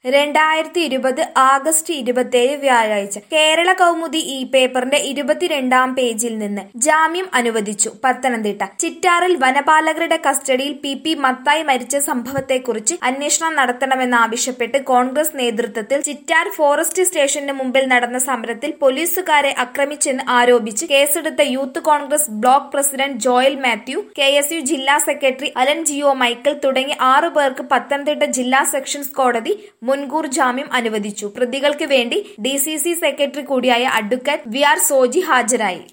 രണ്ടായിരത്തി ഇരുപത് ആഗസ്റ്റ് ഇരുപത്തിയേഴ് വ്യാഴാഴ്ച കേരള കൗമുദി ഈ പേപ്പറിന്റെ ഇരുപത്തിരണ്ടാം പേജിൽ നിന്ന് ജാമ്യം അനുവദിച്ചു പത്തനംതിട്ട ചിറ്റാറിൽ വനപാലകരുടെ കസ്റ്റഡിയിൽ പി പി മത്തായി മരിച്ച സംഭവത്തെക്കുറിച്ച് അന്വേഷണം നടത്തണമെന്നാവശ്യപ്പെട്ട് കോൺഗ്രസ് നേതൃത്വത്തിൽ ചിറ്റാർ ഫോറസ്റ്റ് സ്റ്റേഷന് മുമ്പിൽ നടന്ന സമരത്തിൽ പോലീസുകാരെ ആക്രമിച്ചെന്ന് ആരോപിച്ച് കേസെടുത്ത youth Congress block president Joel Mathew K S U ജില്ലാ സെക്രട്ടറി അലൻ ജിയോ മൈക്കിൾ തുടങ്ങി ആറു പേർക്ക് പത്തനംതിട്ട ജില്ലാ സെഷൻസ് കോടതി മുൻകൂർ ജാമ്യം അനുവദിച്ചു പ്രതികൾക്ക് വേണ്ടി ഡി സി സി സെക്രട്ടറി കൂടിയായ അഡ്വക്കേറ്റ് വി ആർ സോജി ഹാജരായി